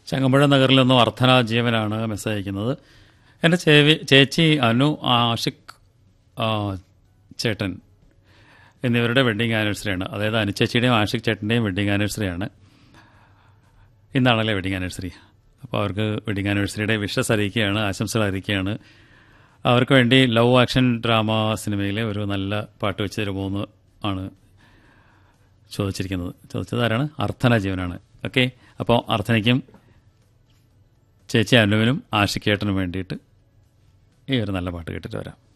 ചങ്ങമ്പുഴ നഗറിൽ നിന്നും അർത്ഥന ജീവനാണ് മെസ്സേജ് അയക്കുന്നത് എൻ്റെ ചേവി ചേച്ചി അനു ആഷിഖ് ആ, ചേട്ടൻ എന്നിവരുടെ വെഡ്ഡിങ് ആനിവേഴ്സറിയാണ് അതായത് അനുചേച്ചിയുടെയും ആഷിഖ് ചേട്ടൻ്റെയും വെഡ്ഡിങ് ആനിവേഴ്സറിയാണ് ഇന്നാണല്ലേ വെഡ്ഡിങ് ആനിവേഴ്സറി അപ്പോൾ അവർക്ക് വെഡ്ഡിങ് ആനിവേഴ്സറിയുടെ വിഷസ് അറിയിക്കുകയാണ് ആശംസകൾ അറിയിക്കുകയാണ് അവർക്ക് വേണ്ടി ലവ് ആക്ഷൻ ഡ്രാമ സിനിമയിലെ ഒരു നല്ല പാട്ട് വെച്ച് തരുമോ എന്ന് ആണ് ചോദിച്ചിരിക്കുന്നത് ചോദിച്ചത് ആരാണ് അർത്ഥന ജീവനാണ് ഓക്കെ അപ്പോൾ അർത്ഥനയ്ക്കും ചേച്ചി അനുവിനും ആഷിക്കേട്ടനും വേണ്ടിയിട്ട് ഈ ഒരു നല്ല പാട്ട് കേട്ടിട്ട് വരാം